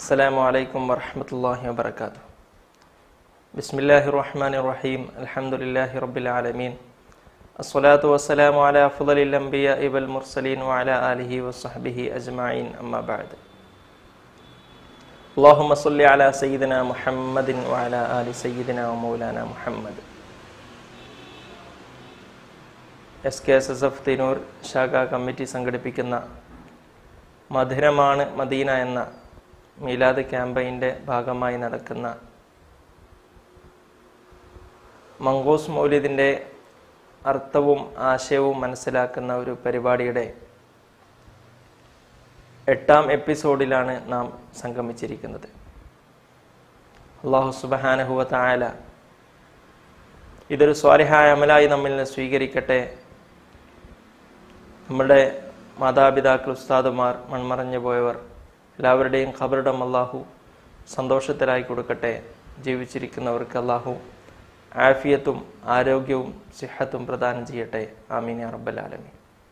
السلام عليكم ورحمة الله وبركاته بسم الله الرحمن الرحيم الحمد لله رب العالمين الصلاة والسلام على أفضل الأنبياء والمرسلين وعلى آله وصحبه أجمعين أما بعد اللهم صل على سيدنا محمد وعلى آل سيدنا ومولانا محمد S K S S F തിനൂർ ശാഖാ committee സംഘടിപ്പിക്കുന്ന മധുരമാണ് മദീന എന്ന മീലാദ് ക്യാമ്പയിൻ്റെ ഭാഗമായി നടക്കുന്ന മംഗൂസ് മൗലിദിൻ്റെ അർത്ഥവും ആശയവും മനസ്സിലാക്കുന്ന ഒരു പരിപാടിയുടെ എട്ടാം എപ്പിസോഡിലാണ് നാം സംഗമിച്ചിരിക്കുന്നത് അള്ളാഹു സുബഹാനഹുവ തായാല ഇതൊരു സ്വാലിഹായ അമലായി നമ്മിൽ നിന്ന് സ്വീകരിക്കട്ടെ നമ്മുടെ മാതാപിതാക്കൾ ഉസ്താദുമാർ മൺമറഞ്ഞു പോയവർ എല്ലാവരുടെയും ഖബറിടം അള്ളാഹു സന്തോഷത്തിലായി കൊടുക്കട്ടെ ജീവിച്ചിരിക്കുന്നവർക്ക് അള്ളാഹു ആഫിയത്തും ആരോഗ്യവും സിഹത്തും പ്രദാനം ചെയ്യട്ടെ ആമീൻ യാ റബ്ബൽ ആലമീൻ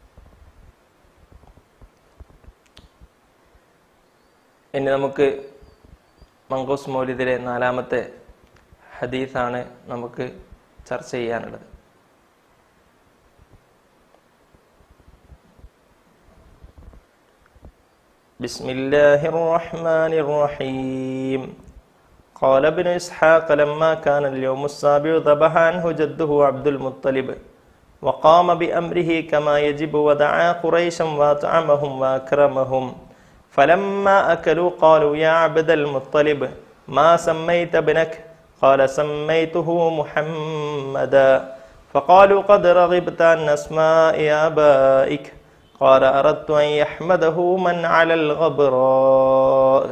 ഇനി നമുക്ക് മങ്കോസ് മൗലിദിലെ നാലാമത്തെ ഹദീസാണ് നമുക്ക് ചർച്ച ചെയ്യാനുള്ളത് بسم الله الرحمن الرحيم قال ابن إسحاق لما كان اليوم السابع ذبح عنه جده عبد المطلب وقام بأمره كما يجب ودعا قريشا وأطعمهم وأكرمهم فلما أكلوا قالوا يا عبد المطلب ما سميت ابنك قال سميته محمدا فقالوا قد رغبت عن أسماء آبائك قال أردت أن يحمده من على الغبراء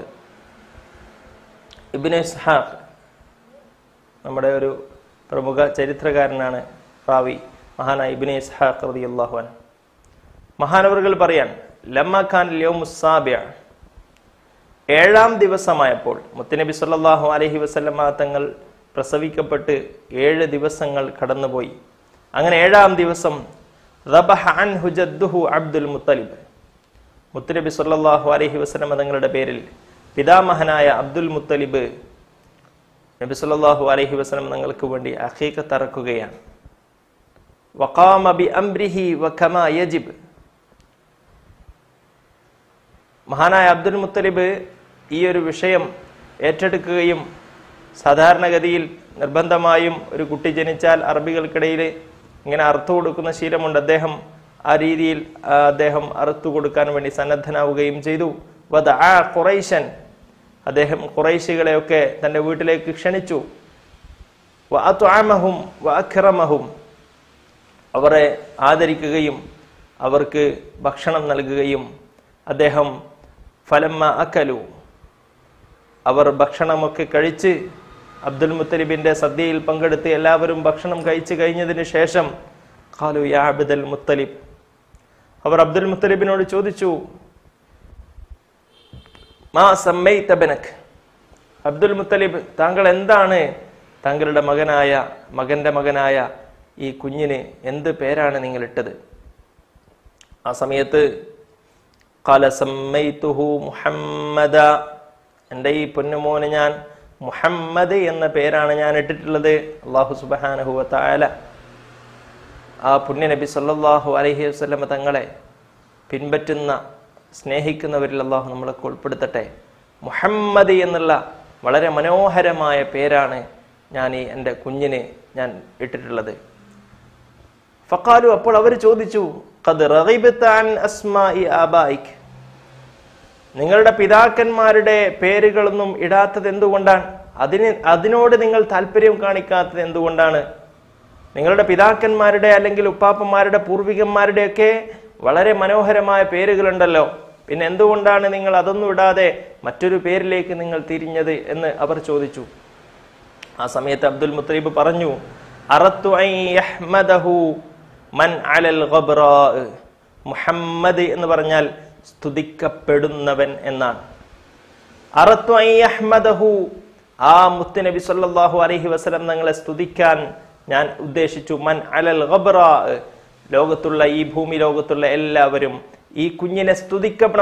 ഇബിന് ഇസ്ഹാഖ് നമ്മുടെ ഒരു പ്രമുഖ ചരിത്രകാരനാണ് റാവി മഹാനായ ഇബിന് ഇസ്ഹാഖ് റതി അള്ളാഹുൻ മഹാനവറുകൾ പറയാൻ ലമ്മ ഖാൻ ല്യോമുസാബ്യ ഏഴാം ദിവസമായപ്പോൾ മുത്തനബി സല്ലല്ലാഹു അലൈഹി വസല്ലമ തങ്ങൾ പ്രസവിക്കപ്പെട്ട് ഏഴ് ദിവസങ്ങൾ കടന്നുപോയി അങ്ങനെ ഏഴാം ദിവസം റബഹ അൻഹു ജദ്ദുഹു അബ്ദുൽ മുത്തലിബ് മുത്തനബി സല്ലല്ലാഹു അലൈഹി വസല്ലമ തങ്ങളുടെ പേരിൽ പിതാമഹനായ അബ്ദുൽ മുത്തലിബ് നബി സല്ലല്ലാഹു അലൈഹി വസല്ലം തങ്ങൾക്ക് വേണ്ടി അഖീഖ തറക്കുകയാണ് വഖാമ ബി അംരിഹി വകമാ യജിബ് മഹാനായ അബ്ദുൽ മുത്തലിബ് ഈ ഒരു വിഷയം ഏറ്റെടുക്കുകയും സാധാരണഗതിയിൽ നിർബന്ധമായും ഒരു കുട്ടി ജനിച്ചാൽ അറബികൾക്കിടയിൽ ഇങ്ങനെ അറുത്തു കൊടുക്കുന്ന ശീലമുണ്ട് അദ്ദേഹം ആ രീതിയിൽ ആ, അദ്ദേഹം അറുത്തു കൊടുക്കാൻ വേണ്ടി സന്നദ്ധനാവുകയും ചെയ്തു വധ ആ ഖുറൈശൻ അദ്ദേഹം ഖുറൈശികളെയൊക്കെ തൻ്റെ വീട്ടിലേക്ക് ക്ഷണിച്ചു വഅത്അമഹും വഅക്രമഹും അവരെ ആദരിക്കുകയും അവർക്ക് ഭക്ഷണം നൽകുകയും അദ്ദേഹം ഫലമ്മ അക്കലു അവർ ഭക്ഷണമൊക്കെ കഴിച്ച് അബ്ദുൽ മുത്തലിബിന്റെ സദ്യയിൽ പങ്കെടുത്ത് എല്ലാവരും ഭക്ഷണം കഴിച്ചു കഴിഞ്ഞതിന് ശേഷം ഖാലു യാ അബ്ദുൽ മുത്തലിബ് അവർ അബ്ദുൽ മുത്തലിബിനോട് ചോദിച്ചു മാ സമ്മൈത ബനക് അബ്ദുൽ മുത്തലിബ് താങ്കൾ എന്താണ് താങ്കളുടെ മകനായ മകന്റെ മകനായ ഈ കുഞ്ഞിന് എന്ത് പേരാണ് നിങ്ങൾ ഇട്ടത് ആ സമയത്ത് ഖാല സമ്മൈതുഹു മുഹമ്മദ എൻ്റെ ഈ പൊന്നുമോന് ഞാൻ മുഹമ്മദ് എന്ന പേരാണ് ഞാൻ ഇട്ടിട്ടുള്ളത് അള്ളാഹു സുബഹാനഹുവ തായാല ആ പുണ്യ നബി സല്ലല്ലാഹു അലൈഹി വസല്ലമ തങ്ങളെ പിൻപറ്റുന്ന സ്നേഹിക്കുന്നവരിൽ അള്ളാഹു നമ്മളൊക്കെ ഉൾപ്പെടുത്തട്ടെ മുഹമ്മദ് എന്നുള്ള വളരെ മനോഹരമായ പേരാണ് ഞാൻ ഈ എൻ്റെ കുഞ്ഞിന് ഞാൻ ഇട്ടിട്ടുള്ളത് ഫക്കാലു അപ്പോൾ അവർ ചോദിച്ചു "ഖദ് റഗിബ്ത അൻ അസ്മാഇ ആബായിക് നിങ്ങളുടെ പിതാക്കന്മാരുടെ പേരുകളൊന്നും ഇടാത്തത് എന്തുകൊണ്ടാണ് അതിന് അതിനോട് നിങ്ങൾ താല്പര്യം കാണിക്കാത്തത് എന്തുകൊണ്ടാണ് നിങ്ങളുടെ പിതാക്കന്മാരുടെ അല്ലെങ്കിൽ ഉപ്പാപ്പന്മാരുടെ പൂർവികന്മാരുടെയൊക്കെ വളരെ മനോഹരമായ പേരുകളുണ്ടല്ലോ പിന്നെ എന്തുകൊണ്ടാണ് നിങ്ങൾ അതൊന്നും ഇടാതെ മറ്റൊരു പേരിലേക്ക് നിങ്ങൾ തിരിഞ്ഞത് എന്ന് അവർ ചോദിച്ചു ആ സമയത്ത് അബ്ദുൽ മുത്തലീബ് പറഞ്ഞു അറത്തു അൻ യഹ്മദഹു മൻ അലൽ ഗബ്റാ മുഹമ്മദ് എന്ന് പറഞ്ഞാൽ സ്തുതിക്കപ്പെടുന്നവൻ എന്നാണ് അറത്തു അൻ യഹ്മദഹു ആ മുത്തുനബി സല്ലല്ലാഹു അലൈഹി വസല്ലം തങ്ങളെ സ്തുതിക്കാൻ ഞാൻ ഉദ്ദേശിച്ചു മൻ അലൽ ഗബ്റാ ലോകത്തുള്ള ഈ ഭൂമി ലോകത്തുള്ള എല്ലാവരും ഈ കുഞ്ഞിനെ സ്തുതിക്കണം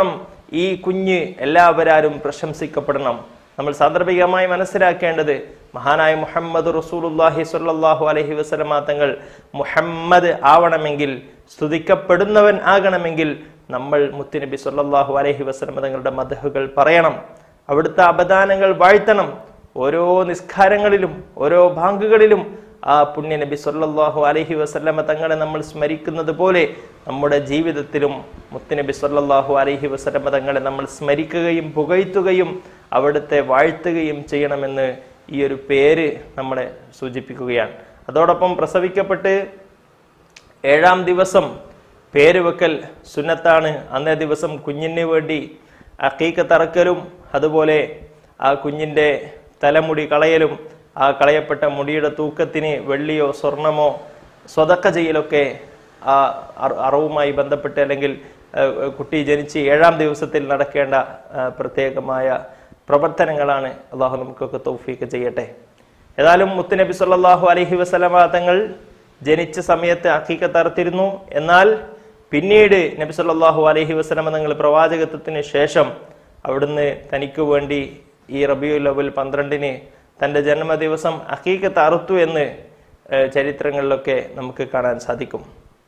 ഈ കുഞ്ഞ് എല്ലാവരാലും പ്രശംസിക്കപ്പെടണം നമ്മൾ സാന്ദർഭികമായി മനസ്സിലാക്കേണ്ടത് മഹാനായ മുഹമ്മദ് റസൂലുല്ലാഹി സ്വല്ലല്ലാഹു അലൈഹി വസല്ലമ തങ്ങൾ മുഹമ്മദ് ആവണമെങ്കിൽ സ്തുതിക്കപ്പെടുന്നവൻ ആകണമെങ്കിൽ നമ്മൾ മുത്തുനബി സ്വല്ലല്ലാഹു അലൈഹി വസല്ലമ തങ്ങളുടെ മദഹുകൾ പറയണം അവിടുത്തെ അപദാനങ്ങൾ വാഴ്ത്തണം ഓരോ നിസ്കാരങ്ങളിലും ഓരോ ബാങ്കുകളിലും ആ പുണ്യ നബി സല്ലല്ലാഹു അലൈഹി വസല്ലമ തങ്ങളെ നമ്മൾ സ്മരിക്കുന്നത് പോലെ നമ്മുടെ ജീവിതത്തിലും മുത്തുനബി സല്ലല്ലാഹു അലൈഹി വസല്ലമ തങ്ങളെ നമ്മൾ സ്മരിക്കുകയും പുകഴ്ത്തുകയും അവിടുത്തെ വാഴ്ത്തുകയും ചെയ്യണമെന്ന് ഈ ഒരു പേര് നമ്മളെ സൂചിപ്പിക്കുകയാണ് അതോടൊപ്പം പ്രസവിക്കപ്പെട്ട് ഏഴാം ദിവസം പേര് വെക്കൽ സുന്നത്താണ് അന്നേ ദിവസം കുഞ്ഞിന് വേണ്ടി അക്കീക്ക തറക്കലും അതുപോലെ ആ കുഞ്ഞിൻ്റെ തലമുടി കളയലും ആ കളയപ്പെട്ട മുടിയുടെ തൂക്കത്തിന് വെള്ളിയോ സ്വർണമോ സ്വതക്ക ചെയ്യലൊക്കെ ആ അറ- അറവുമായി ബന്ധപ്പെട്ട് അല്ലെങ്കിൽ ആ, കുട്ടി ജനിച്ച് ഏഴാം ദിവസത്തിൽ നടക്കേണ്ട ആ, പ്രത്യേകമായ പ്രവർത്തനങ്ങളാണ് അള്ളാഹു നമുക്കൊക്കെ തൗഫീക്ക് ചെയ്യട്ടെ ഏതായാലും മുത്തുനബി സല്ലല്ലാഹു അലൈഹി വസല്ലമ തങ്ങൾ ജനിച്ച സമയത്ത് അക്കീക്കത്ത് അറുത്തിരുന്നു എന്നാൽ പിന്നീട് നബി സല്ലല്ലാഹു അലൈഹി വസല്ലമ തങ്ങൾ പ്രവാചകത്വത്തിന് ശേഷം അവിടുന്ന് തനിക്ക് വേണ്ടി ഈ റബിയുൽ അവൽ പന്ത്രണ്ടിന് തൻ്റെ ജന്മദിവസം അക്കീക്കത്ത് അറുത്തു എന്ന് ഏഹ്, ചരിത്രങ്ങളിലൊക്കെ നമുക്ക് കാണാൻ സാധിക്കും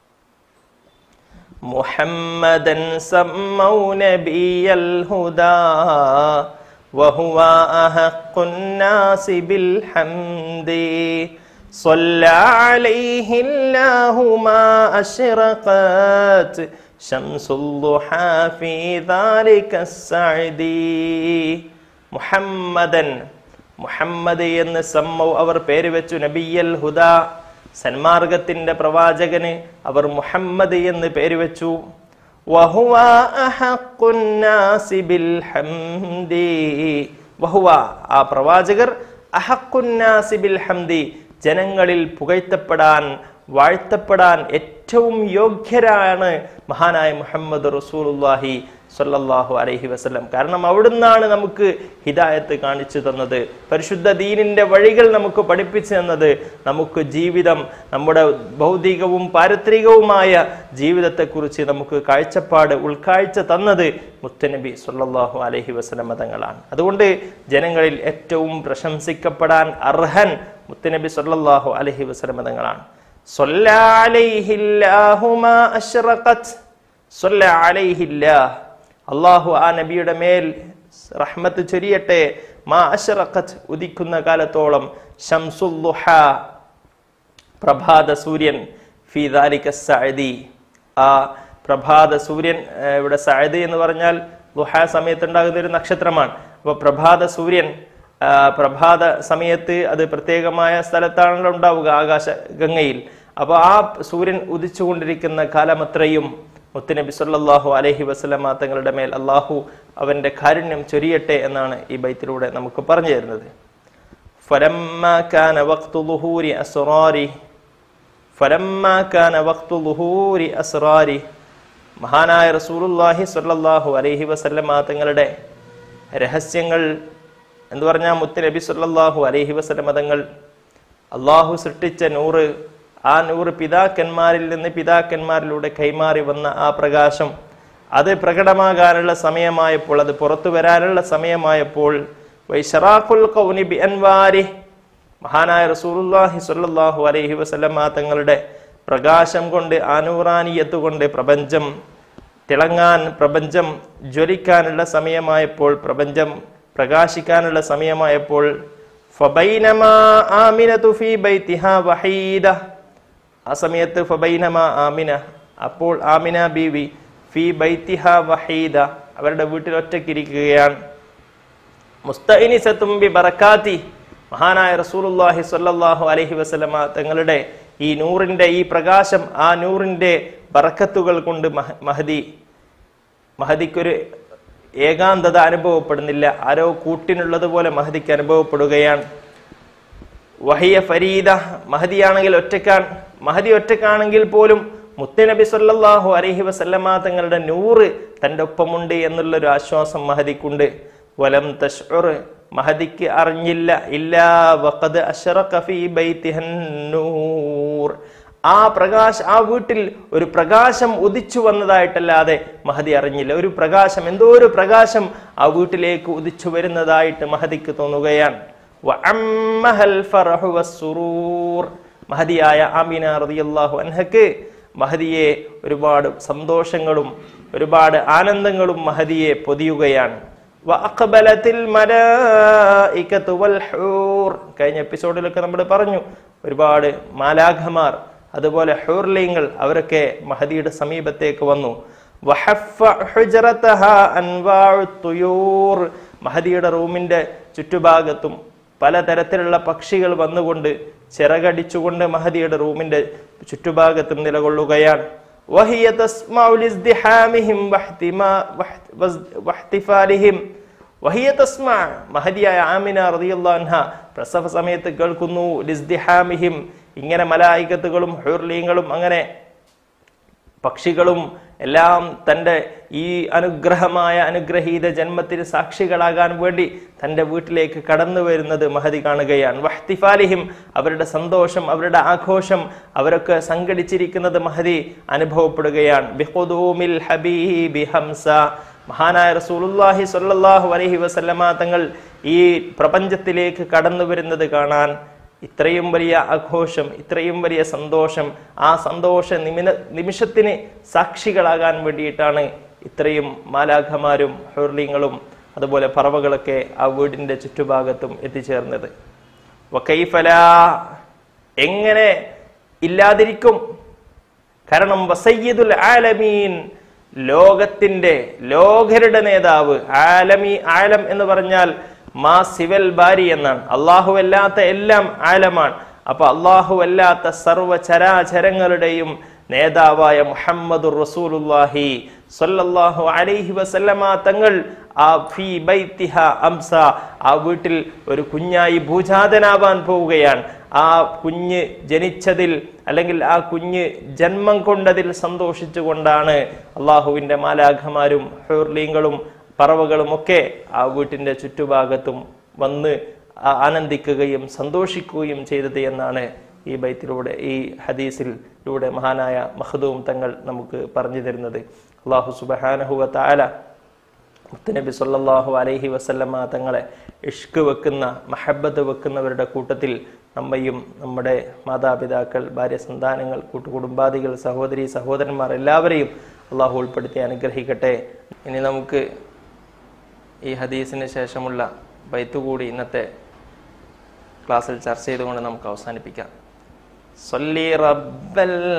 محمدا سموا نبي الهدى وهو أحق الناس بالحمد صلى عليه الله ما أشرقت شمس الضحى في ذلك السعد محمدا മുഹമ്മദ് എന്ന് സമ്മൗ അവർ പേര് വെച്ചു നബിയൽ ഹുദ സന്മാർഗത്തിന്റെ പ്രവാചകന് അവർ മുഹമ്മദ് എന്ന് പേര് വെച്ചു വഹുവ അഹഖുന്നാസി ബിൽ ഹംദി. വഹുവ ആ പ്രവാചകർ അഹഖുന്നാസി ബിൽ ഹംദി ജനങ്ങളിൽ പുകഴ്ത്തപ്പെടാൻ വാഴ്ത്തപ്പെടാൻ ഏറ്റവും യോഗ്യരാണ് മഹാനായ മുഹമ്മദ് റസൂലുള്ളാഹി സ്വല്ലല്ലാഹു അലൈഹി വസല്ലം കാരണം അവിടുന്നാണ് നമുക്ക് ഹിദായത്ത് കാണിച്ചു തന്നത് പരിശുദ്ധ ദീനിന്റെ വഴികൾ നമുക്ക് പഠിപ്പിച്ചു തന്നത് നമുക്ക് ജീവിതം നമ്മുടെ ഭൗതികവും പാരത്രികവുമായ ജീവിതത്തെക്കുറിച്ച് നമുക്ക് കാഴ്ചപ്പാട് ഉൾക്കാഴ്ച തന്നത് മുത്തനബി സ്വല്ലല്ലാഹു അലൈഹി വസല്ലം തങ്ങളാണ് അതുകൊണ്ട് ജനങ്ങളിൽ ഏറ്റവും പ്രശംസിക്കപ്പെടാൻ അർഹൻ മുത്തനബി സ്വല്ലല്ലാഹു അലൈഹി വസല്ലം തങ്ങളാണ് സ്വല്ലാ അലൈഹില്ലാഹു മാ അശ്റഖത് സ്വല്ല അലൈഹില്ല അള്ളാഹു ആ നബിയുടെ മേൽ റഹ്മത്ത് ചൊരിയട്ടെ മാ അശ്റഖത് ഉദിക്കുന്ന കാലത്തോളം ഷംസുല്ലുഹ പ്രഭാത സൂര്യൻ ഫി ദാലിക സഅദി ആ പ്രഭാത സൂര്യൻ ഏർ ഇവിടെ സഅദ് എന്ന് പറഞ്ഞാൽ ലുഹ സമയത്ത് ഉണ്ടാകുന്ന ഒരു നക്ഷത്രമാണ് അപ്പോൾ പ്രഭാത സൂര്യൻ ആ, പ്രഭാത സമയത്ത് അത് പ്രത്യേകമായ സ്ഥലത്താണല്ലോ ഉണ്ടാവുക ആകാശ ഗംഗയിൽ അപ്പോൾ ആ സൂര്യൻ ഉദിച്ചുകൊണ്ടിരിക്കുന്ന കാലമത്രയും മുത്തുനബി സല്ലല്ലാഹു അലൈഹി വസല്ലമ തങ്ങളുടെ മേൽ അള്ളാഹു അവന്റെ കാരുണ്യം ചൊരിയട്ടെ എന്നാണ് ഈ ബൈത്തിലൂടെ നമുക്ക് പറഞ്ഞു തരുന്നത് فلما كان وقت ظهور أسراره فلما كان وقت ظهور أسراره മഹാനായ റസൂലുള്ളാഹി സ്വല്ലല്ലാഹു അലൈഹി വസല്ലമ തങ്ങളുടെ രഹസ്യങ്ങൾ എന്ന് പറഞ്ഞാൽ മുത്ത് നബി സല്ലല്ലാഹു അലൈഹി വസല്ലമ തങ്ങൾ അള്ളാഹു സൃഷ്ടിച്ച നൂറ് ആ നൂറ് പിതാക്കന്മാരിൽ നിന്ന് പിതാക്കന്മാരിലൂടെ കൈമാറി വന്ന ആ പ്രകാശം അത് പ്രകടമാകാനുള്ള സമയമായപ്പോൾ അത് പുറത്തു വരാനുള്ള സമയമായപ്പോൾ വൈശറാഖുൽ ഖൗനി ബി അൻവാരി മഹാനായ റസൂലുള്ളാഹി സ്വല്ലല്ലാഹു അലൈഹി വസല്ലമ തങ്ങളുടെ പ്രകാശം കൊണ്ട് ആനൂറാനിയത്ത് കൊണ്ട് പ്രപഞ്ചം തിളങ്ങാൻ പ്രപഞ്ചം ജ്വലിക്കാനുള്ള സമയമായപ്പോൾ പ്രപഞ്ചം പ്രകാശിക്കാനുള്ള സമയമായപ്പോൾ ഫബൈനമാ ആമിനതു ഫീ ബൈതിഹാ വഹീദ ആ സമയത്ത് ഫബൈനമ ആമിന അപ്പോൾ ആമിന ബീവി ഫി ബൈത്തിഹ വഹീദ അവരുടെ വീട്ടിൽ ഒറ്റയ്ക്കിരിക്കുകയാണ് മുസ്തഇനിസത്തും ബി ബറക്കാത്തി മഹാനായ റസൂലുള്ളാഹി സ്വല്ലല്ലാഹു അലൈഹി വസല്ലമ തങ്ങളുടെ ഈ നൂറിന്റെ ഈ പ്രകാശം ആ നൂറിന്റെ ബറക്കത്തുകൾ കൊണ്ട് മഹ- മഹദി മഹദിക്കൊരു ഏകാന്തത അനുഭവപ്പെടുന്നില്ല ആരോ കൂട്ടിനുള്ളത് പോലെ മഹദിക്ക് അനുഭവപ്പെടുകയാണ് വഹിയ ഫരീദ മഹദിയാണെങ്കിൽ ഒറ്റക്കാണ് മഹദി ഒറ്റക്കാണെങ്കിൽ പോലും മുത്തനബി സല്ലല്ലാഹു അലൈഹി വസല്ലമ തങ്ങളുടെ നൂറ് തൻ്റെ ഒപ്പമുണ്ട് എന്നുള്ളൊരു ആശ്വാസം മഹദിക്കുണ്ട് വലം തഷ്ഉർ മഹദിക്ക് അറിഞ്ഞില്ല ഇല്ലാ വഖദ് അശ്റഖ ഫീ ബൈതിഹൻ നൂർ ആ പ്രകാശ ആ വീട്ടിൽ ഒരു പ്രകാശം ഉദിച്ചു വന്നതായിട്ടല്ലാതെ മഹദി അറിഞ്ഞില്ല ഒരു പ്രകാശം എന്തോ ഒരു പ്രകാശം ആ വീട്ടിലേക്ക് ഉദിച്ചു വരുന്നതായിട്ട് മഹദിക്ക് തോന്നുകയാണ് വഅമ്മഹൽ ഫറഹു വസ്സുറൂർ. മഹദിയായ ആമിന റളിയല്ലാഹു അൻഹക്ക് മഹദിയെ ഒരുപാട് സന്തോഷങ്ങളും ഒരുപാട് ആനന്ദങ്ങളും മഹദിയെ പൊതിയുകയാണ് വഅഖബലത്തിൽ മലായികത്തു വൽ ഹൂർ. കഴിഞ്ഞ എപ്പിസോഡിലൊക്കെ നമ്മൾ പറഞ്ഞു ഒരുപാട് മാലാഖമാർ അതുപോലെ ഹൂർലിങ്ങൾ അവരൊക്കെ മഹദിയുടെ സമീപത്തേക്ക് വന്നു വഹഫ ഹുജ്റതഹാ അൻവാഉ തുയൂർ. മഹദിയുടെ റൂമിന്റെ ചുറ്റുഭാഗത്തും പലതരത്തിലുള്ള പക്ഷികൾ വന്നുകൊണ്ട് ചിറകടിച്ചുകൊണ്ട് മഹദിയുടെ റൂമിന്റെ ചുറ്റുഭാഗത്തും നിലകൊള്ളുകയാണ് വഹിയ തസ്മഉ ലിസ്ദിഹാമിഹിം വഹ്തിമാ- വഹ്- വസ്- വഹ്തിഫാലിഹിം. വഹിയ തസ്മഅ. മഹദിയായ ആമിന റളിയല്ലാഹു അൻഹ പ്രസവ സമയത്ത് കേൾക്കുന്നു ലിസ്ദിഹാമിഹിം ഇങ്ങനെ മലായികത്തുകളും ഹുർലീങ്ങളും അങ്ങനെ പക്ഷികളും എല്ലാം തൻ്റെ ഈ അനുഗ്രഹമായ അനുഗ്രഹീത ജന്മത്തിന് സാക്ഷികളാകാൻ വേണ്ടി തൻ്റെ വീട്ടിലേക്ക് കടന്നു വരുന്നത് മഹതി കാണുകയാണ് വഹ്തിഫാലിഹിം അവരുടെ സന്തോഷം അവരുടെ ആഘോഷം അവരൊക്കെ സംഘടിച്ചിരിക്കുന്നത് മഹതി അനുഭവപ്പെടുകയാണ് ബിഖുദൂമിൽ ഹബീബി ഹംസ മഹാനായ റസൂലുള്ളാഹി സ്വല്ലല്ലാഹു അലൈഹി വസല്ലമ തങ്ങൾ ഈ പ്രപഞ്ചത്തിലേക്ക് കടന്നു വരുന്നത് കാണാൻ ഇത്രയും വലിയ ആഘോഷം ഇത്രയും വലിയ സന്തോഷം ആ സന്തോഷ നിമിന നിമിഷത്തിന് സാക്ഷികളാകാൻ വേണ്ടിയിട്ടാണ് ഇത്രയും മാലാഖമാരും ഹുർലിങ്ങളും അതുപോലെ പറവകളൊക്കെ ആ വീടിന്റെ ചുറ്റുഭാഗത്തും എത്തിച്ചേർന്നത് വക്കൈഫല എങ്ങനെ ഇല്ലാതിരിക്കും കാരണം വസയ്യിദുൽ ആലമീൻ ലോകത്തിന്റെ ലോകരുടെ നേതാവ് ആലമി ആലം എന്ന് പറഞ്ഞാൽ മാ സിവൽ ബാരി എന്നാണ് അള്ളാഹു അല്ലാത്ത എല്ലാം ആലമാണ് അപ്പൊ അള്ളാഹു അല്ലാത്ത സർവ്വ ചരാചരങ്ങളുടെയും നേതാവായ മുഹമ്മദുർ റസൂലുള്ളാഹി സ്വല്ലല്ലാഹു അലൈഹി വസല്ലമ തങ്ങൾ ആ ഫീ ബൈത്തിഹ അംസ ആ വീട്ടിൽ ഒരു കുഞ്ഞായി ഭൂജാതനാവാൻ പോവുകയാണ് ആ കുഞ്ഞ് ജനിച്ചതിൽ അല്ലെങ്കിൽ ആ കുഞ്ഞ് ജന്മം കൊണ്ടതിൽ സന്തോഷിച്ചുകൊണ്ടാണ് അള്ളാഹുവിന്റെ മാലാഖമാരും ഹുർലീങ്ങളും പറവകളും ഒക്കെ ആ വീട്ടിന്റെ ചുറ്റുഭാഗത്തും വന്ന് ആ- ആനന്ദിക്കുകയും സന്തോഷിക്കുകയും ചെയ്തത് എന്നാണ് ഈ ബൈത്തിലൂടെ ഈ ഹദീസിലൂടെ മഹാനായ മഹദൂം തങ്ങൾ നമുക്ക് പറഞ്ഞു തരുന്നത് അള്ളാഹു സുബഹാനഹുവ താല മുത്തുനബി സല്ലല്ലാഹു അലൈഹി വസല്ലമ തങ്ങളെ ഇഷ്ക് വെക്കുന്ന മഹബത്ത് വെക്കുന്നവരുടെ കൂട്ടത്തിൽ നമ്മയും നമ്മുടെ മാതാപിതാക്കൾ ഭാര്യ സന്താനങ്ങൾ കൂട്ടുകുടുംബാദികൾ സഹോദരി സഹോദരന്മാർ എല്ലാവരെയും അള്ളാഹു ഉൾപ്പെടുത്തി അനുഗ്രഹിക്കട്ടെ ഇനി നമുക്ക് ഈ ഹദീസിന് ശേഷമുള്ള ബൈത്ത് കൂടി ഇന്നത്തെ ക്ലാസ്സിൽ ചർച്ച ചെയ്തുകൊണ്ട് നമുക്ക് അവസാനിപ്പിക്കാം صلي رب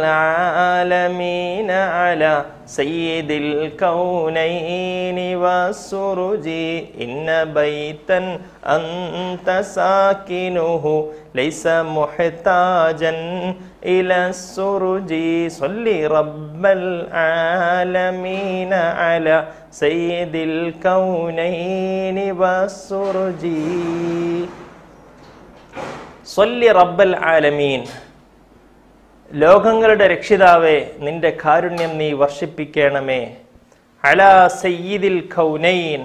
العالمين على سيد الكونين والسرج إن بيتا أنت ساكنه ليس محتاجا إلى السرج صلي رب العالمين على سيد الكونين والسرج صلي رب العالمين ലോകങ്ങളുടെ രക്ഷിതാവേ നിന്റെ കാരുണ്യം നീ വർഷിപ്പിക്കണമേ അലാ സയ്യിദിൽ ഖൗനൈൻ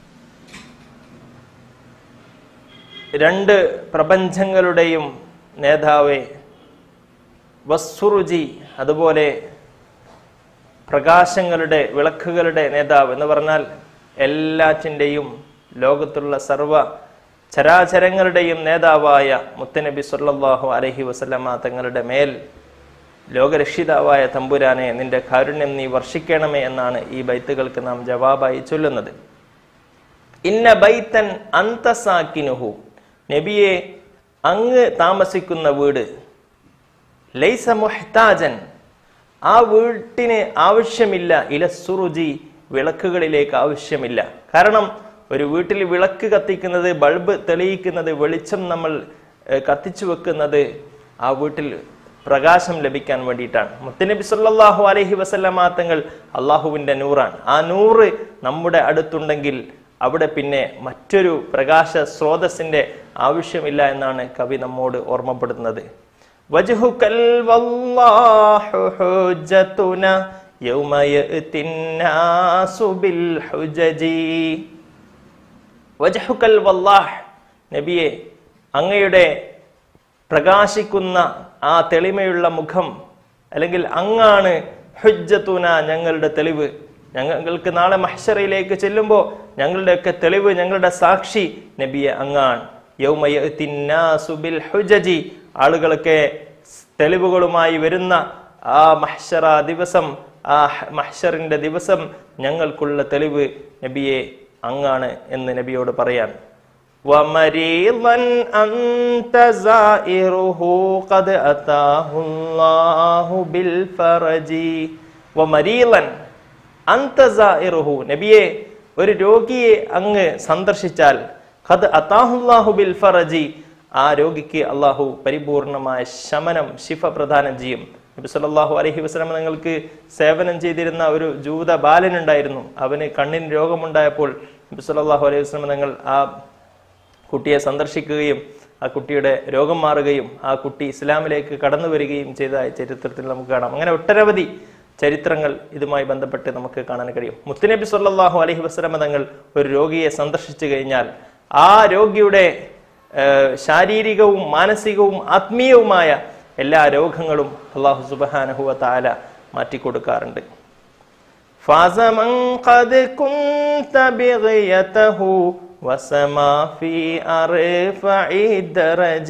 രണ്ട് പ്രപഞ്ചങ്ങളുടെയും നേതാവേ വസ്സുറുജി അതുപോലെ പ്രകാശങ്ങളുടെ വിളക്കുകളുടെ നേതാവ് എന്ന് പറഞ്ഞാൽ എല്ലാറ്റിൻ്റെയും ലോകത്തുള്ള സർവ ചരാചരങ്ങളുടെയും നേതാവായ മുത്തനബി സല്ലല്ലാഹു അലൈഹി വസല്ലമ തങ്ങളുടെ മേൽ ലോകരക്ഷിതാവായ തമ്പുരാനെ നിന്റെ കാരുണ്യം നീ വർഷിക്കണമേ എന്നാണ് ഈ ബൈത്തുകൾക്ക് നാം ജവാബായി ചൊല്ലുന്നത് ഇന്ന ബൈത്തൻ അന്തസാക്കിനുഹു നബിയെ അങ്ങ് താമസിക്കുന്ന വീട് ലൈസ മുഹ്താജൻ ആ വീട്ടിന് ആവശ്യമില്ല ഇലസുറുജി വിളക്കുകളിലേക്ക് ആവശ്യമില്ല കാരണം ഒരു വീട്ടിൽ വിളക്ക് കത്തിക്കുന്നത് ബൾബ് തെളിയിക്കുന്നത് വെളിച്ചം നമ്മൾ ഏഹ്, കത്തിച്ചു വെക്കുന്നത് ആ വീട്ടിൽ പ്രകാശം ലഭിക്കാൻ വേണ്ടിയിട്ടാണ് മുത്തനബി സല്ലല്ലാഹു അലൈഹി വസല്ലമ തങ്ങൾ അള്ളാഹുവിന്റെ നൂറാണ് ആ നൂറ് നമ്മുടെ അടുത്തുണ്ടെങ്കിൽ അവിടെ പിന്നെ മറ്റൊരു പ്രകാശ സ്രോതസ്സിന്റെ ആവശ്യമില്ല എന്നാണ് കവി നമ്മോട് ഓർമ്മപ്പെടുത്തുന്നത് വജ്ഹുകൽ വല്ലാഹു ഹുജ്ജത്തുന യൗമ യഅ്തിന്നാസു ബിൽ ഹുജജി വജ്ഹുകൽ വല്ലാഹ് നബിയെ അങ്ങയുടെ പ്രകാശിക്കുന്ന ആ തെളിമയുള്ള മുഖം അല്ലെങ്കിൽ അങ്ങാണ് ഹുജ്ജത്തുന ഞങ്ങളുടെ തെളിവ് ഞങ്ങൾക്ക് നാളെ മഹ്ഷറയിലേക്ക് ചെല്ലുമ്പോൾ ഞങ്ങളുടെയൊക്കെ തെളിവ് ഞങ്ങളുടെ സാക്ഷി നബിയെ അങ്ങാണ് യൗമയത്തിന്നാസു ബിൽ ഹുജജി ആളുകളൊക്കെ തെളിവുകളുമായി വരുന്ന ആ മഹ്ഷറ ദിവസം ആ ഹ- മഹ്ഷറിന്റെ ദിവസം ഞങ്ങൾക്കുള്ള തെളിവ് നബിയെ അങ്ങാണ് എന്ന് നബിയോട് പറയാൻ ومريضا أنت زائره قد أتاه الله بالفرج ومريضا أنت زائره നബിയെ ഒരു രോഗിയെ അങ്ങ് സന്ദർശിച്ചാൽ ഖദ് അത്താഹുല്ലാഹു ബിൽ ഫറജി ആ രോഗിക്ക് അള്ളാഹു പരിപൂർണമായ ശമനം ശിഫ പ്രദാനം ചെയ്യും നബി സല്ലല്ലാഹു അലൈഹി വസല്ലം നിങ്ങൾക്ക് സേവനം ചെയ്തിരുന്ന ഒരു ജൂത ബാലനുണ്ടായിരുന്നു അവന് കണ്ണിന് രോഗമുണ്ടായപ്പോൾ നബി സല്ലല്ലാഹു അലൈഹി വസല്ലം നിങ്ങൾ ആ കുട്ടിയെ സന്ദർശിക്കുകയും ആ കുട്ടിയുടെ രോഗം മാറുകയും ആ കുട്ടി ഇസ്ലാമിലേക്ക് കടന്നു വരികയും ചെയ്ത ചരിത്രത്തിൽ നമുക്ക് കാണാം അങ്ങനെ ഒട്ടനവധി ചരിത്രങ്ങൾ ഇതുമായി ബന്ധപ്പെട്ട് നമുക്ക് കാണാൻ കഴിയും മുത്തുനബി സല്ലല്ലാഹു അലൈഹി വസല്ലമ തങ്ങൾ ഒരു രോഗിയെ സന്ദർശിച്ചു കഴിഞ്ഞാൽ ആ രോഗിയുടെ ഏഹ്, ശാരീരികവും മാനസികവും ആത്മീയവുമായ എല്ലാ രോഗങ്ങളും അള്ളാഹു സുബഹാനഹുവ താല മാറ്റിക്കൊടുക്കാറുണ്ട് فاز من قد كنت بغيته وسما في أرفع الدرج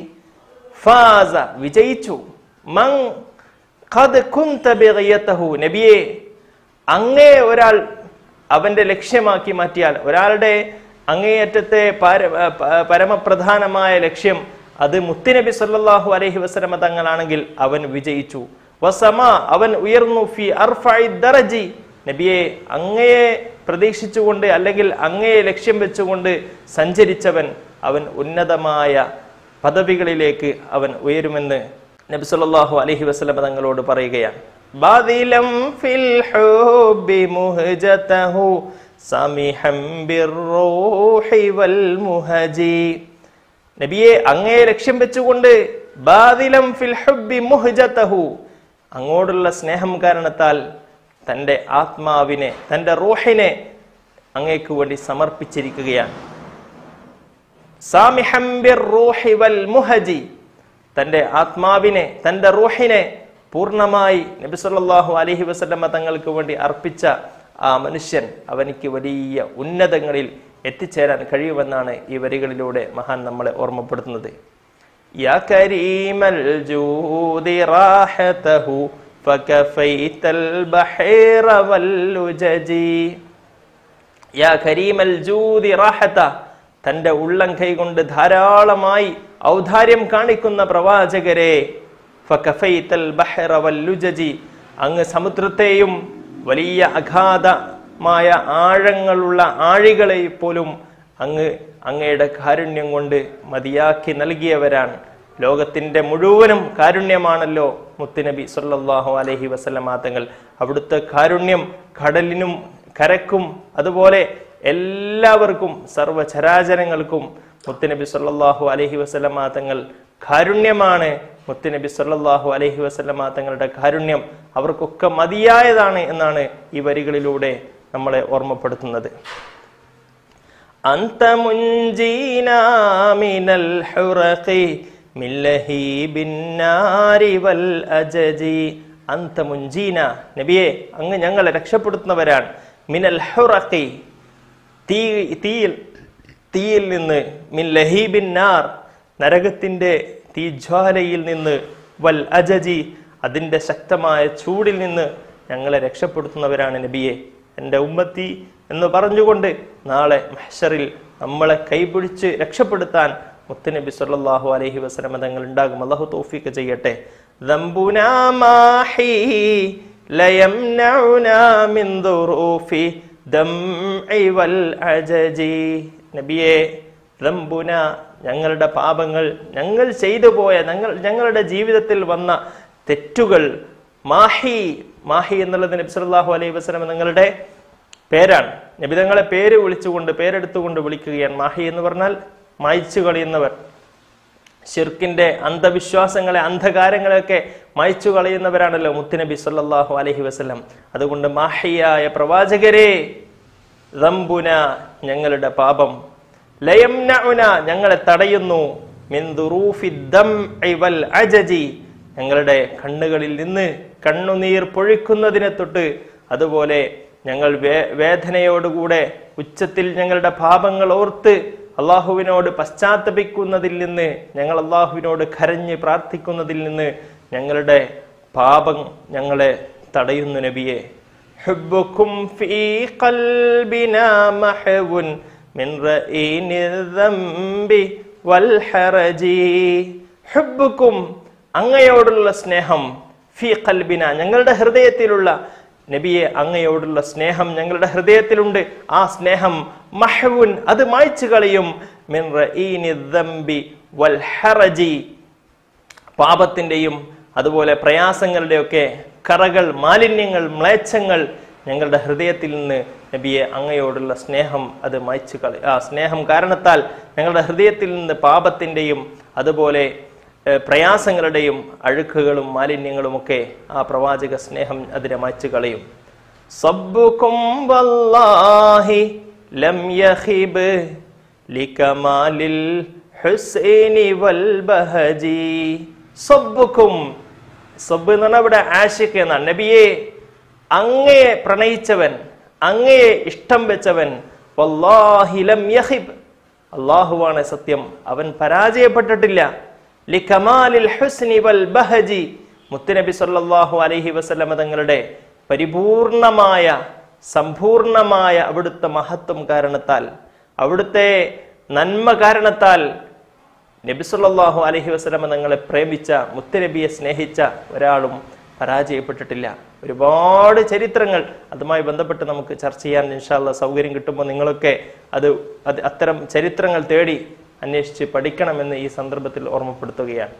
ഫാസ വിജയിച്ചു മൻ ഖദ് കുന്ത ബിഗയതഹു നബിയെ അങ്ങേ ഒരാൾ അവന്റെ ലക്ഷ്യമാക്കി മാറ്റിയാൽ ഒരാളുടെ അങ്ങേയറ്റത്തെ പര- പ- പരമപ്രധാനമായ ലക്ഷ്യം അത് മുത്തുനബി സല്ലല്ലാഹു അലൈഹി വസല്ലമ തങ്ങളാണെങ്കിൽ അവൻ വിജയിച്ചു വസമ അവൻ ഉയർന്നു ഫി അർഫഇ ദറജി നബിയെ അങ്ങയെ പ്രതീക്ഷിച്ചുകൊണ്ട് അല്ലെങ്കിൽ അങ്ങയെ ലക്ഷ്യം വെച്ചുകൊണ്ട് സഞ്ചരിച്ചവൻ അവൻ ഉന്നതമായ പദവികളിലേക്ക് അവൻ ഉയരുമെന്ന് നബി സല്ലല്ലാഹു അലൈഹി വസല്ലം തങ്ങളോട് പറയുകയാണ് ബാദിലം ഫിൽ ഹുബ്ബി മുഹ്ജതഹു സമിഹം ബിർറൂഹി വൽ മുഹജി നബിയെ അങ്ങയെ ലക്ഷ്യം വെച്ചുകൊണ്ട് ബാദിലം ഫിൽ ഹുബ്ബി മുഹ്ജതഹു അങ്ങോടുള്ള സ്നേഹം കാരണത്താൽ തൻ്റെ ആത്മാവിനെ തൻ്റെ റൂഹിനെ അങ്ങേക്ക് വേണ്ടി സമർപ്പിച്ചിരിക്കുകയാണ് സാമിഹം ബിർറൂഹി വൽ മുഹജി തൻ്റെ ആത്മാവിനെ തൻ്റെ റൂഹിനെ പൂർണ്ണമായി നബി സല്ലല്ലാഹു അലൈഹി വസല്ലമ തങ്ങൾക്ക് വേണ്ടി അർപ്പിച്ച ആ മനുഷ്യൻ അവനിക്ക് വലിയ ഉന്നതങ്ങളിൽ എത്തിച്ചേരാൻ കഴിയുമെന്നാണ് ഈ വരികളിലൂടെ മഹാൻ നമ്മളെ ഓർമ്മപ്പെടുത്തുന്നത് യാ കരീമൽ ജൂദി റാഹതഹു ഫകഫൈതൽ ബഹീറ വല്ലുജജി യാ കരീമൽ ജൂദി റാഹത തന്റെ ഉള്ളം കൈകൊണ്ട് ധാരാളമായി ഔദാര്യം കാണിക്കുന്ന പ്രവാചകരെ ഫകഫൈതൽ ബഹ്റ വല്ലുജജി അങ്ങ് സമുദ്രത്തെയും വലിയ അഗാധമായ ആഴങ്ങളുള്ള ആഴികളെ പോലും അങ്ങ് അങ്ങയുടെ കാരുണ്യം കൊണ്ട് മതിയാക്കി നൽകിയവരാണ് ലോകത്തിന്റെ മുഴുവനും കാരുണ്യമാണല്ലോ മുത്തുനബി സല്ലല്ലാഹു അലൈഹി വസല്ലമ തങ്ങൾ അവിടുത്തെ കാരുണ്യം കടലിനും കരക്കും അതുപോലെ എല്ലാവർക്കും സർവ്വചരാചരങ്ങൾക്കും മുത്തുനബി സല്ലല്ലാഹു അലൈഹി വസല്ലമ തങ്ങൾ കാരുണ്യമാണ് മുത്തുനബി സല്ലല്ലാഹു അലൈഹി വസല്ലമ തങ്ങളുടെ കാരുണ്യം അവർക്കൊക്കെ മതിയായതാണ് എന്നാണ് ഈ വരികളിലൂടെ നമ്മളെ ഓർമ്മപ്പെടുത്തുന്നത് أنت منجينا من الحرق من لهيب النار والأجج أنت منجينا നബിയെ അങ്ങ് ഞങ്ങളെ രക്ഷപ്പെടുത്തുന്നവരാണ് മിനൽ ഹുറഖി തീ തീയിൽ തീയിൽ നിന്ന് മിൻ ലഹീബിൻ നാർ നരകത്തിന്റെ തീജ്വാലയിൽ നിന്ന് വൽ അജജി അതിന്റെ ശക്തമായ ചൂടിൽ നിന്ന് ഞങ്ങളെ രക്ഷപ്പെടുത്തുന്നവരാണ് നബിയെ എൻ്റെ ഉമ്മത്തി എന്ന് പറഞ്ഞുകൊണ്ട് നാളെ മഹ്ഷറിൽ നമ്മളെ കൈപിടിച്ച് രക്ഷപ്പെടുത്താൻ മുത്തുനബി സല്ലല്ലാഹു അലൈഹി വസല്ലമ തങ്ങൾ ഉണ്ടാകും അള്ളാഹു തൗഫീഖ് ചെയ്യട്ടെ ദംബുനാ മാഹി ലയംനഉനാ മിൻ ദുറൂഫി ദംഇ വൽ അജജി നബിയെ ദംബുന ഞങ്ങളുടെ പാപങ്ങൾ ഞങ്ങൾ ചെയ്തു പോയ ഞങ്ങൾ ഞങ്ങളുടെ ജീവിതത്തിൽ വന്ന തെറ്റുകൾ മാഹി മാഹി എന്നുള്ളത് നബി സല്ലല്ലാഹു അലൈഹി വസല്ലം നിങ്ങളുടെ പേരാണ് നബിതങ്ങളെ പേര് വിളിച്ചുകൊണ്ട് പേരെടുത്തുകൊണ്ട് വിളിക്കുകയാണ് മാഹി എന്ന് പറഞ്ഞാൽ മായ്ച്ചു കളയുന്നവർ ഷിർക്കിന്റെ അന്ധവിശ്വാസങ്ങളെ അന്ധകാരങ്ങളെയൊക്കെ മായ്ച്ചു കളയുന്നവരാണല്ലോ മുത്തുനബി സല്ലല്ലാഹു അലൈഹി വസല്ലം അതുകൊണ്ട് മാഹിയായ പ്രവാചകരെ റംബുന ഞങ്ങളുടെ പാപം ലയംനഉന ഞങ്ങളെ തടയുന്നു മിൻ ദുറൂഫി ദംഇ വൽ അജജി ഞങ്ങളുടെ കണ്ണുകളിൽ നിന്ന് കണ്ണുനീർ പൊഴിക്കുന്നതിനെ തൊട്ട് അതുപോലെ ഞങ്ങൾ വേ വേദനയോടുകൂടെ ഉച്ചത്തിൽ ഞങ്ങളുടെ പാപങ്ങൾ ഓർത്ത് അള്ളാഹുവിനോട് പശ്ചാത്തപിക്കുന്നതിൽ നിന്ന് ഞങ്ങൾ അള്ളാഹുവിനോട് കരഞ്ഞ് പ്രാർത്ഥിക്കുന്നതിൽ നിന്ന് ഞങ്ങളുടെ പാപം ഞങ്ങളെ തടയുന്നു നബിയെ حبكم في قلبنا محو من رئين الذنب والحرج حبكم അങ്ങയോടുള്ള സ്നേഹം ഫി ഖൽബിന ഞങ്ങളുടെ ഹൃദയത്തിലുള്ള നബിയെ അങ്ങയോടുള്ള സ്നേഹം ഞങ്ങളുടെ ഹൃദയത്തിലുണ്ട് ആ സ്നേഹം മഹവുൻ അത് മായ്ച്ചു കളയും മിൻ റഈനി ദംബി വൽ ഹറജി പാപത്തിൻ്റെയും അതുപോലെ പ്രയാസങ്ങളുടെയൊക്കെ കറകൾ മാലിന്യങ്ങൾ മ്ലേച്ഛങ്ങൾ ഞങ്ങളുടെ ഹൃദയത്തിൽ നിന്ന് നബിയെ അങ്ങയോടുള്ള സ്നേഹം അത് മായ്ച്ചു കളി ആ സ്നേഹം കാരണത്താൽ ഞങ്ങളുടെ ഹൃദയത്തിൽ നിന്ന് പാപത്തിൻ്റെയും അതുപോലെ ഏഹ്, പ്രയാസങ്ങളുടെയും അഴുക്കുകളും മാലിന്യങ്ങളുമൊക്കെ ആ പ്രവാചക സ്നേഹം അതിനെ മായ്ച്ചു കളയും സബ്ബുക്കും വല്ലാഹി ലം യഖിബ് ലികമാലിൽ ഹുസൈനി വൽ ബഹജി സബ്ബുക്കും സബ്ബ് എന്ന് പറഞ്ഞാൽ ഇവിടെ ആഷിഖ് എന്നാണ് നബിയെ അങ്ങയെ പ്രണയിച്ചവൻ അങ്ങയെ ഇഷ്ടം വെച്ചവൻ വല്ലാഹി ലം യഖിബ് അള്ളാഹുവാണ് സത്യം അവൻ പരാജയപ്പെട്ടിട്ടില്ല ലികമാലിൽ ഹുസ്നി വൽ ബഹജി മുത്തുനബി സല്ലല്ലാഹു അലൈഹി വസല്ലമ തങ്ങളുടെ പരിപൂർണമായ സമ്പൂർണമായ അവിടുത്തെ മഹത്വം കാരണത്താൽ അവിടുത്തെ നന്മ കാരണത്താൽ നബി സല്ലല്ലാഹു അലൈഹി വസല്ലമ തങ്ങളെ പ്രേമിച്ച മുത്തുനബിയെ സ്നേഹിച്ച ഒരാളും പരാജയപ്പെട്ടിട്ടില്ല ഒരുപാട് ചരിത്രങ്ങൾ അതുമായി ബന്ധപ്പെട്ട് നമുക്ക് ചർച്ച ചെയ്യാൻ ഇൻഷാല്ല സൗകര്യം കിട്ടുമ്പോൾ നിങ്ങളൊക്കെ അത് അത് അത്തരം ചരിത്രങ്ങൾ തേടി അന്വേഷിച്ച് പഠിക്കണമെന്ന് ഈ സന്ദർഭത്തിൽ ഓർമ്മപ്പെടുത്തുകയാണ്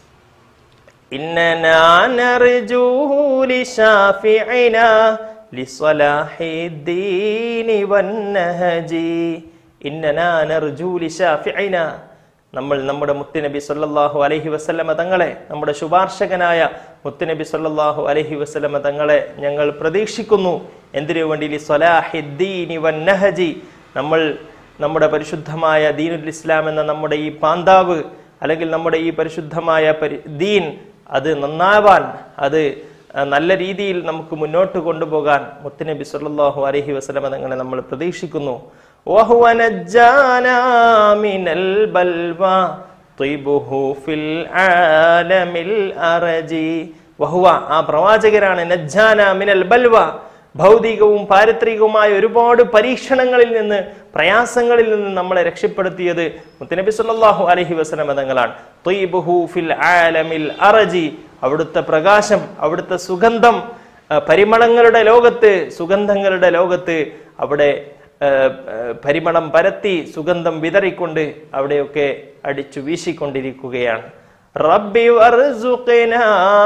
إننا نرجوه لشافعنا لصلاح الدين والنهج إننا نرجو لشافعنا നമ്മൾ നമ്മുടെ മുത്തുനബി സല്ലല്ലാഹു അലൈഹി വസല്ലമ തങ്ങളെ നമ്മുടെ ശുപാർശകനായ മുത്തുനബി സല്ലല്ലാഹു അലൈഹി വസല്ലമ തങ്ങളെ ഞങ്ങൾ പ്രതീക്ഷിക്കുന്നു എന്തിനു വേണ്ടി ലി സ്വലാഹിദ്ദീനി വന്നഹജി നമ്മൾ നമ്മുടെ പരിശുദ്ധമായ ദീനുൽ ഇസ്ലാം എന്ന നമ്മുടെ ഈ പാന്താവ് അല്ലെങ്കിൽ നമ്മുടെ ഈ പരിശുദ്ധമായ പരി ദീൻ അത് നന്നാവാൻ അത് ആ, നല്ല രീതിയിൽ നമുക്ക് മുന്നോട്ട് കൊണ്ടുപോകാൻ മുത്തുനബി സല്ലല്ലാഹു അലൈഹി വസല്ലമ തങ്ങളെ നമ്മൾ പ്രതീക്ഷിക്കുന്നു وهو نجانا من البلوى طيبه في العالم الأرجي وهو ആ പ്രവാചകരാണ് നജ്ജാന മിനൽ ബൽവ ഭൗതികവും പാരിത്രികവുമായ ഒരുപാട് പരീക്ഷണങ്ങളിൽ നിന്ന് പ്രയാസങ്ങളിൽ നിന്ന് നമ്മളെ രക്ഷപ്പെടുത്തിയത് മുത്തനബി സല്ലല്ലാഹു അലൈഹി വസല്ലമ തങ്ങളാണ് ത്വയ്ബുഹു ഫിൽ ആലമിൽ അറജി അവിടുത്തെ പ്രകാശം അവിടുത്തെ സുഗന്ധം ആ, പരിമളങ്ങളുടെ ലോകത്ത് സുഗന്ധങ്ങളുടെ ലോകത്ത് അവിടെ ആ, ആ, പരിമളം പരത്തി സുഗന്ധം വിതറിക്കൊണ്ട് അവിടെയൊക്കെ അടിച്ചു വീശിക്കൊണ്ടിരിക്കുകയാണ് റബ്ബി വർസുഖ്നാ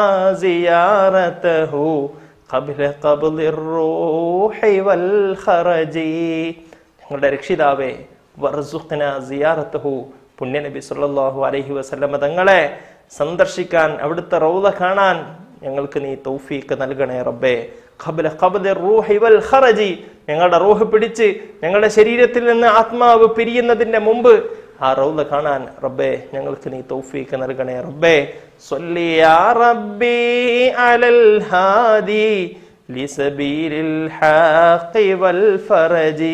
സിയാറതഹു ഖബ്ല ഖബ്ലിർ റൂഹി വൽ ഖറജി ഞങ്ങളുടെ രക്ഷിതാവേ വർസുഖ്ന സിയാറത്തഹു പുണ്യനബി സല്ലല്ലാഹു അലൈഹി വസല്ലമ തങ്ങളെ സന്ദർശിക്കാൻ അവിടുത്തെ റൗള കാണാൻ ഞങ്ങൾക്ക് നീ തൗഫീക്ക് നൽകണേ റബ്ബേ ഖബ്ല ഖബ്ദിർ റൂഹി വൽ ഖറജി ഞങ്ങളുടെ റൂഹ് പിടിച്ച് ഞങ്ങളുടെ ശരീരത്തിൽ നിന്ന് ആത്മാവ് പിരിയുന്നതിന്റെ മുമ്പ് ആ റൗള കാണാൻ റബ്ബേ ഞങ്ങൾക്ക് നീ തൗഫീക്ക് നൽകണേ റബ്ബേ സ്വല്ലി യാ റബ്ബി അലൽ ഹാദി ലിസബീലിൽ ഹാഖി വൽ ഫറജി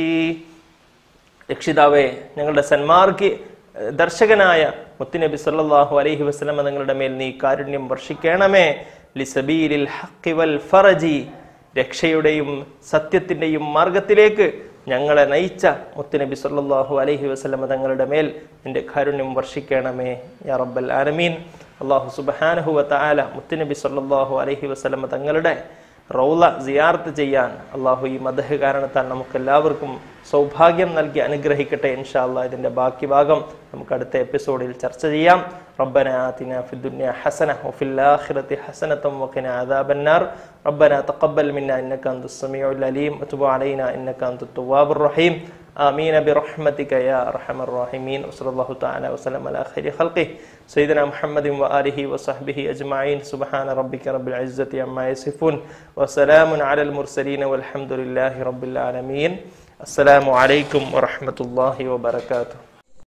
രക്ഷിതാവേ ഞങ്ങളുടെ സന്മാർഗി ദർശകനായ മുത്തുനബി സല്ലല്ലാഹു അലൈഹി വസല്ലമ തങ്ങളുടെ മേൽ നീ കാരുണ്യം വർഷിക്കണമേ ലിസബീലിൽ ഹഖി വൽ ഫറജി രക്ഷയുടെയും സത്യത്തിന്റെയും മാർഗത്തിലേക്ക് ഞങ്ങളെ നയിച്ച മുത്തുനബി സല്ലല്ലാഹു അലൈഹി വസല്ലമ തങ്ങളുടെ മേൽ നിന്റെ കാരുണ്യം വർഷിക്കണമേ യാ റബ്ബൽ ആലമീൻ അള്ളാഹു സുബ്ഹാനഹു വ തആല മുത്തുനബി സല്ലല്ലാഹു അലൈഹി വസല്ലമ തങ്ങളുടെ റൗല സിയാർത്ത് ചെയ്യാൻ അള്ളാഹു ഈ മദഹ് കാരണത്താൽ നമുക്ക് എല്ലാവർക്കും സൗഭാഗ്യം നൽകി അനുഗ്രഹിക്കട്ടെ ഇൻഷാ അള്ളാഹ് ഇതിന്റെ ബാക്കി ഭാഗം നമുക്ക് അടുത്ത എപ്പിസോഡിൽ ചർച്ച ചെയ്യാം ربنا آتنا في الدنيا حسنة وفي الآخرة حسنة وقنا عذاب النار ربنا تقبل منا إنك أنت السميع العليم وتب علينا إنك أنت التواب الرحيم آمين برحمتك يا أرحم الراحمين وصلى الله تعالى وسلم على خير خلقه سيدنا محمد وآله وصحبه أجمعين سبحان ربك رب العزة عما يصفون وسلام على المرسلين والحمد لله رب العالمين السلام عليكم ورحمة الله وبركاته